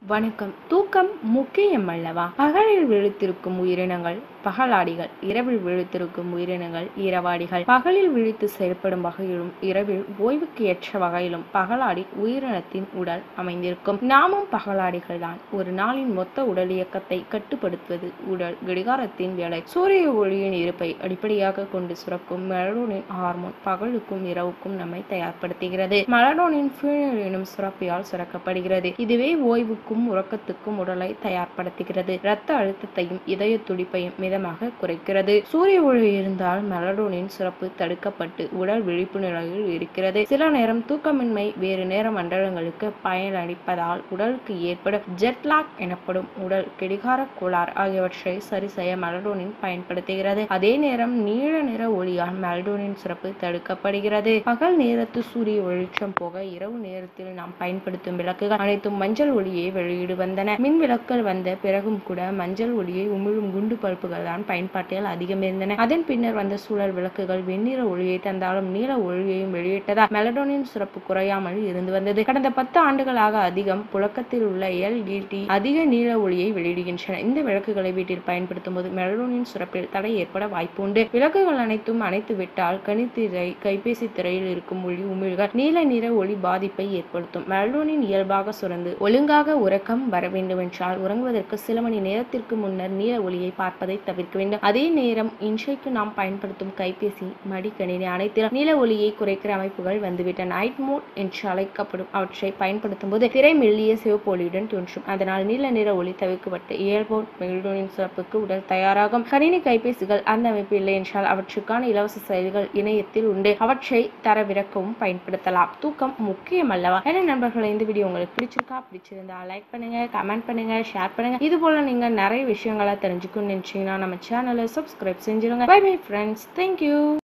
வணக்கம் தூக்கம் முக்கியம் அல்லவா பகலில் விழித்திருக்கும் உயிரினங்கள் பகலாடிகள் இரவில் விழித்திருக்கும் உயிரினங்கள் இரவாடிகள் பகலில் விழித்து செயல்படும் வகையிலும் இரவில் ஓய்வுக்கு ஏற்ற வகையிலும் பகலாடி உயிரினத்தின் உடல் அமைந்திருக்கும் நாமும் பகலாடிகள் தான் ஒரு நாளின் மொத்த உடல் இயக்கத்தை கட்டுப்படுத்துவது உடல் கடிகாரத்தின் வேலை சூரிய ஒளியின் இருப்பை அடிப்படையாக கொண்டு சுரக்கும் மெலடோனின் ஹார்மோன் பகலுக்கும் இரவுக்கும் நம்மை தயார்படுத்துகிறது மெலடோனின் ஃபீனல் எனும் சுரப்பியால் சுரக்கப்படுகிறது இதுவே ஓய்வுக்கும் உறக்கத்துக்கும் உடலை தயார்படுத்துகிறது இரத்த அழுத்தத்தையும் இதய துடிப்பையும் மிதமாக குறைக்கிறது சூரிய ஒளி இருந்தால் மெலடோனின் சுரப்பு தடுக்கப்பட்டு உடல் விழிப்பு நிலையில் இருக்கிறது சில நேரம் தூக்கமின்மை வேறு நேர மண்டலங்களுக்கு பயனளிப்பதால் உடலுக்கு ஏற்படும் ஜெட்லாக் எனப்படும் உடல் கெடிகார கோளாறு ஆகியவற்றை சரி செய்ய மெலடோனின் பயன்படுத்துகிறது அதே நேரம் நீல நிற ஒளியால் மெலடோனின் சுரப்பு தடுக்கப்படுகிறது பகல் நேரத்து சூரிய வெளிச்சம் போக இரவு நேரத்தில் நாம் பயன்படுத்தும் விளக்குகள் அனைத்தும் மஞ்சள் ஒளியை வெளியிடு வந்தன மின் விளக்குகள் வந்த பிறகும் கூட மஞ்சள் ஒளியை உமிழும் குண்டு பல்புகள் தான் பயன்பாட்டில் அதிகம் இருந்தன அதன் பின்னர் வந்த சூழல் விளக்குகள் வெண்ணிற ஒளியை தந்தாலும் நீல ஒளியையும் வெளியிட்டதால் மெலடோனின் சுரப்பு குறையாமல் இருந்து வந்தது கடந்த பத்து ஆண்டுகளாக அதிகம் புழக்கத்தில் உள்ள எல்இடி அதிக நீல ஒளியை வெளியிடுகின்றன இந்த விளக்குகளை வீட்டில் பயன்படுத்தும் போது மெலடோனின் சுரப்பில் தடை ஏற்பட வாய்ப்பு உண்டு விளக்குகள் அனைத்தும் அணைத்து விட்டால் கணித்திரை கைபேசி திரையில் இருக்கும் ஒளி உமிழ்கள் நீல நிற ஒளி பாதிப்பை ஏற்படுத்தும் மெலடோனின் இயல்பாக சுரந்து ஒழுங்காக உறக்கம் வர வேண்டுமென்றால் உறங்குவதற்கு சில மணி நேரத்திற்கு முன்னர் நீல ஒளியை பார்ப்பதை தவிர்க்க வேண்டும் அதே நேரம் இன்றைக்கு நாம் பயன்படுத்தும் கைபேசி மடிக்கணினி அனைத்திலும் நீல ஒளியை குறைக்கிற அமைப்புகள் வந்துவிட்டன நைட் மோட் என்று அழைக்கப்படும் அவற்றை பயன்படுத்தும் போது திரை மெல்லிய சிவப்பு ஒளியுடன் தோன்றும் அதனால் நீல நிற ஒளி தவிர்க்கப்பட்டு இயல்போட் மெல்டோனின் சிறப்புக்கு உடல் தயாராகும் கணினி கைபேசிகள் அந்த அமைப்பு இல்லை என்றால் அவற்றுக்கான இலவச செயல்கள் இணையத்தில் உண்டு அவற்றை தரவிறக்கவும் பயன்படுத்தலாம் தூக்கம் முக்கியம் அல்லவா என்ன நண்பர்களே இந்த வீடியோ உங்களுக்கு பிடிச்சிருக்கா பிடிச்சிருந்தா லைக் பண்ணுங்க கமெண்ட் பண்ணுங்க ஷேர் பண்ணுங்க இது போல நீங்க நிறைய விஷயங்களை தெரிஞ்சுக்கணும்னு நினைச்சீங்கன்னா நம்ம சேனலை சப்ஸ்கிரைப் செஞ்சிருங்க பை பை ஃப்ரெண்ட்ஸ் தேங்க்யூ